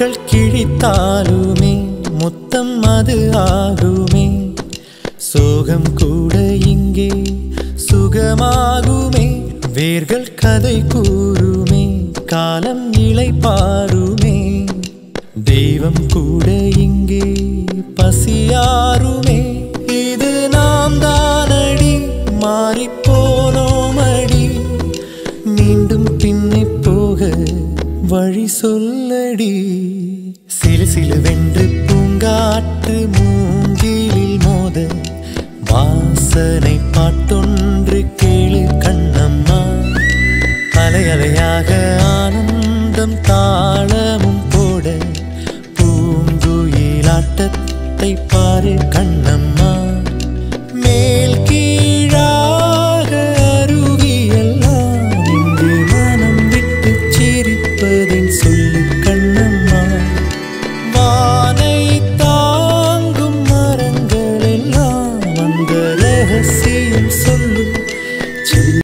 முட்கள் கிழித்தாலுமே முத்தம் அது ஆகுமே சோகம் கூட இங்கே சுகமாகுமே வேர்கள் கதை கூறுமே காலம் இலை பாருமே தெய்வம் கூட இங்கே பசியாருமே இது நாம் தானடி மாறிப்போனோமடி மீண்டும் பின்னே போக வழி சொல்லடி சிலு சிலுவென்று பூங்காற்று மூங்கிலில் மோத வாசனை பாட்டொன்று கேளு கண்ணம்மா அலை அலையாக ஆனந்தம் தாளமும் போட பூங்குயிலாட்டத்தை பாரு கண்ணம்மா